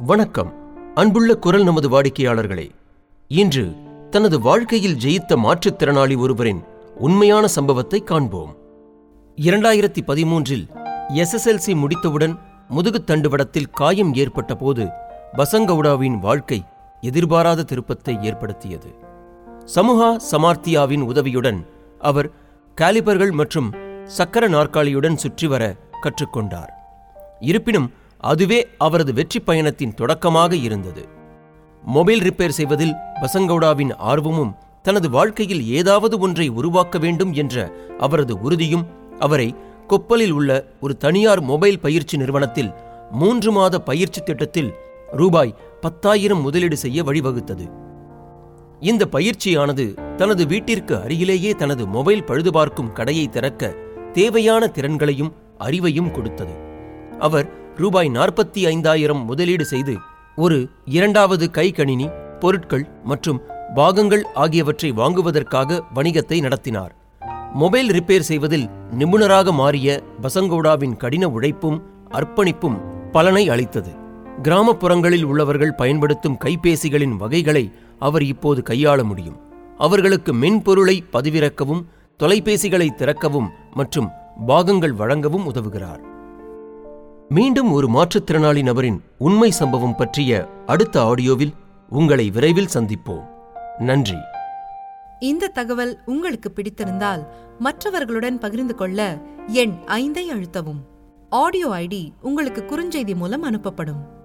வணக்கம் அன்புள்ள குரல் நமது வாடிக்கையாளர்களே இன்று தனது வாழ்க்கையில் ஜெயித்த மாற்றுத்திறனாளி ஒருவரின் உண்மையான சம்பவத்தை காண்போம் இரண்டாயிரத்தி பதிமூன்றில் எஸ்எஸ்எல்சி முடித்தவுடன் முதுகுத் தண்டுவடத்தில் காயம் ஏற்பட்ட போது பசங்கவுடாவின் வாழ்க்கை எதிர்பாராத திருப்பத்தை ஏற்படுத்தியது சமூகா சமார்த்தியாவின் உதவியுடன் அவர் காலிபர்கள் மற்றும் சக்கர நாற்காலியுடன் சுற்றி வர கற்றுக்கொண்டார் இருப்பினும் அதுவே அவரது வெற்றி பயணத்தின் தொடக்கமாக இருந்தது மொபைல் ரிப்பேர் செய்வதில் பசங்கவுடாவின் ஆர்வமும் தனது வாழ்க்கையில் ஏதாவது ஒன்றை உருவாக்க வேண்டும் என்ற அவரது உறுதியும் அவரை கொப்பலில் உள்ள ஒரு தனியார் மொபைல் பயிற்சி நிறுவனத்தில் மூன்று மாத பயிற்சி திட்டத்தில் ரூபாய் பத்தாயிரம் முதலீடு செய்ய வழிவகுத்தது இந்த பயிற்சியானது தனது வீட்டிற்கு அருகிலேயே தனது மொபைல் பழுதுபார்க்கும் கடையை திறக்க தேவையான திறன்களையும் அறிவையும் கொடுத்தது அவர் ரூபாய் நாற்பத்தி ஐந்தாயிரம் முதலீடு செய்து ஒரு இரண்டாவது கைக்கணினி பொருட்கள் மற்றும் பாகங்கள் ஆகியவற்றை வாங்குவதற்காக வணிகத்தை நடத்தினார் மொபைல் ரிப்பேர் செய்வதில் நிபுணராக மாறிய பசங்கோடாவின் கடின உழைப்பும் அர்ப்பணிப்பும் பலனை அளித்தது கிராமப்புறங்களில் உள்ளவர்கள் பயன்படுத்தும் கைபேசிகளின் வகைகளை அவர் இப்போது கையாள முடியும் அவர்களுக்கு மென்பொருளை பதிவிறக்கவும் தொலைபேசிகளை திறக்கவும் மற்றும் பாகங்கள் வழங்கவும் உதவுகிறார் மீண்டும் ஒரு மாற்றுத்திறனாளி நபரின் உண்மை சம்பவம் பற்றிய அடுத்த ஆடியோவில் உங்களை விரைவில் சந்திப்போம் நன்றி இந்த தகவல் உங்களுக்கு பிடித்திருந்தால் மற்றவர்களுடன் பகிர்ந்து கொள்ள எண் ஐந்தை அழுத்தவும் ஆடியோ ஐடி உங்களுக்கு குறுஞ்செய்தி மூலம் அனுப்பப்படும்